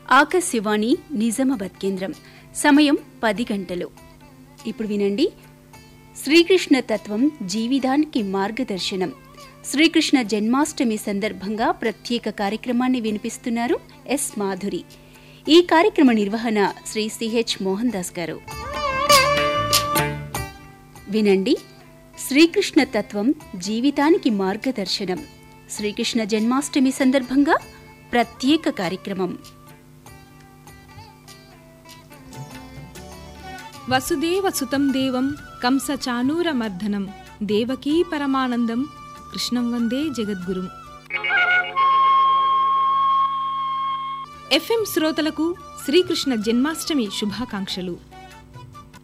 ఆకాశవాణి నిజామాబాద్ కేంద్రం సమయం పది గంటలు ఇప్పుడు వినండి శ్రీకృష్ణ తత్వం జీవితానికి మార్గదర్శనం శ్రీకృష్ణ జన్మాష్టమి సందర్భంగా ప్రత్యేక కార్యక్రమాన్ని వినిపిస్తున్నారు ఎస్ మాధురి ఈ కార్యక్రమ నిర్వహణ శ్రీ సిహెచ్ మోహన్ దాస్ గారు వినండి శ్రీకృష్ణ తత్వం జీవితానికి మార్గదర్శనం శ్రీకృష్ణ జన్మాష్టమి సందర్భంగా ప్రత్యేక కార్యక్రమం వసుదేవ సుతం దేవం కంస చానూరమర్దనం దేవకీ పరమానందం కృష్ణం వందే జగద్గురుం ఎఫ్ఎం శ్రోతలకు శ్రీకృష్ణ జన్మాష్టమి శుభాకాంక్షలు